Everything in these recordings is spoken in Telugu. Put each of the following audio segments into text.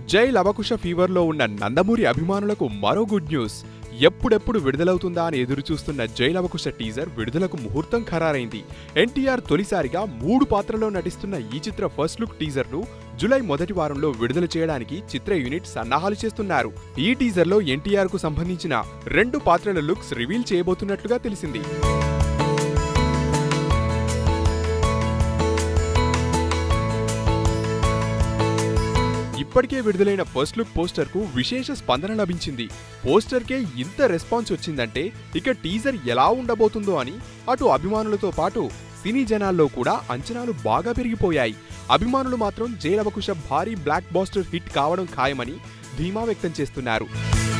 జై లవకుశ ఫీవర్లో ఉన్న నందమూరి అభిమానులకు మరో గుడ్ న్యూస్ ఎప్పుడెప్పుడు విడుదలవుతుందా అని ఎదురుచూస్తున్న జై లవకుశ టీజర్ విడుదలకు ముహూర్తం ఖరారైంది ఎన్టీఆర్ తొలిసారిగా మూడు పాత్రలో నటిస్తున్న ఈ చిత్ర ఫస్ట్ లుక్ టీజర్ ను జులై మొదటి వారంలో విడుదల చేయడానికి చిత్ర యూనిట్ సన్నాహాలు చేస్తున్నారు ఈ టీజర్ లో ఎన్టీఆర్ కు సంబంధించిన రెండు పాత్రల లుక్స్ రివీల్ చేయబోతున్నట్లుగా తెలిసింది ఇప్పటికే విడుదలైన ఫస్ట్ లుక్ పోస్టర్ కు విశేష స్పందన లభించింది పోస్టర్ కే ఇంత రెస్పాన్స్ వచ్చిందంటే ఇక టీజర్ ఎలా ఉండబోతుందో అని అటు అభిమానులతో పాటు సినీ జనాల్లో కూడా అంచనాలు బాగా పెరిగిపోయాయి అభిమానులు మాత్రం జైలవకుశ భారీ బ్లాక్ బాస్టర్ హిట్ కావడం ఖాయమని ధీమా వ్యక్తం చేస్తున్నారు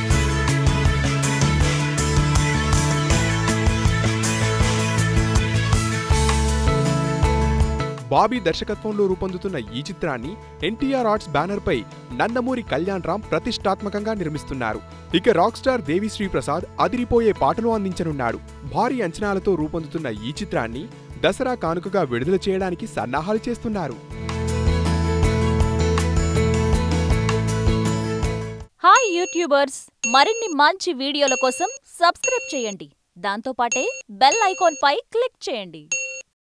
బాబీ దర్శకత్వంలో రూపొందుతున్న ఈ చిత్రాన్ని ఎన్టీఆర్ ఆర్ట్స్ బ్యానర్ పై నందమూరి కళ్యాణ్ రామ్ ప్రతిష్టాత్మకంగా నిర్మిస్తున్నారు ఇక రాక్ స్టార్ దేవిశ్రీ ప్రసాద్ అదిరిపోయే పాటలు అందించనున్నాడు భారీ అంచనాలతో రూపొందుతున్న ఈ చిత్రాన్ని దసరా కానుకగా విడుదల చేయడానికి సన్నాహాలు చేస్తున్నారు హాయ్ యూట్యూబర్స్ మరిన్ని మంచి వీడియోల కోసం సబ్స్క్రైబ్ చేయండి దాంతోపాటే బెల్ ఐకాన్ పై క్లిక్ చేయండి